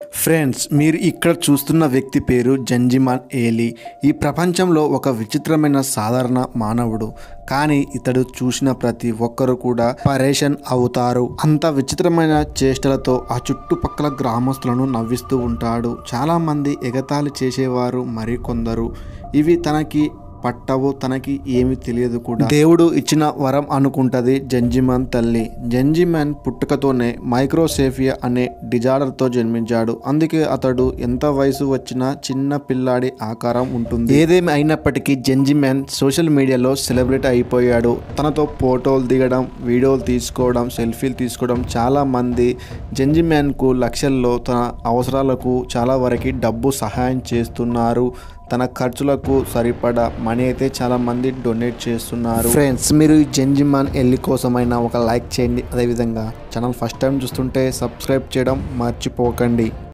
friends మీరు ఇక్కడ చూస్తున్న వ్యక్తి పేరు జంజిమాన్ ఏలి ఈ ప్రపంచంలో ఒక విచిత్రమైన సాధారణ మానవుడు కానీ ఇతడు చూసిన ప్రతి ఒక్కరు కూడా పరేషన్ అవుతారు అంత విచిత్రమైన చేష్టలతో ఆ చుట్టుపక్కల గ్రామస్తులను నవ్విస్తూ ఉంటాడు చాలా మంది ఎగతాళి చేసేవారు మరికొందరు ఇవి తనకి పట్టవు తనకి ఏమి తెలియదు కూడా దేవుడు ఇచ్చిన వరం అనుకుంటది జంజిమాన్ తల్లి జంజిమాన్ పుట్టుకతోనే మైక్రోసేఫియా అనే డిజార్డర్తో జన్మించాడు అందుకే అతడు ఎంత వయసు వచ్చినా చిన్న పిల్లాడి ఆకారం ఉంటుంది ఏదేమి అయినప్పటికీ జంజిమాన్ సోషల్ మీడియాలో సెలబ్రిటీ అయిపోయాడు తనతో ఫోటోలు దిగడం వీడియోలు తీసుకోవడం సెల్ఫీలు తీసుకోవడం చాలా మంది జంజిమాన్కు లక్షల్లో తన అవసరాలకు చాలా వరకు డబ్బు సహాయం చేస్తున్నారు తన ఖర్చులకు సరిపడా మనీ అయితే చాలా మంది డొనేట్ చేస్తున్నారు ఫ్రెండ్స్ మీరు ఈ జంజిమాన్ ఎల్లి కోసమైనా ఒక లైక్ చేయండి అదేవిధంగా ఛానల్ ఫస్ట్ టైం చూస్తుంటే సబ్స్క్రైబ్ చేయడం మర్చిపోకండి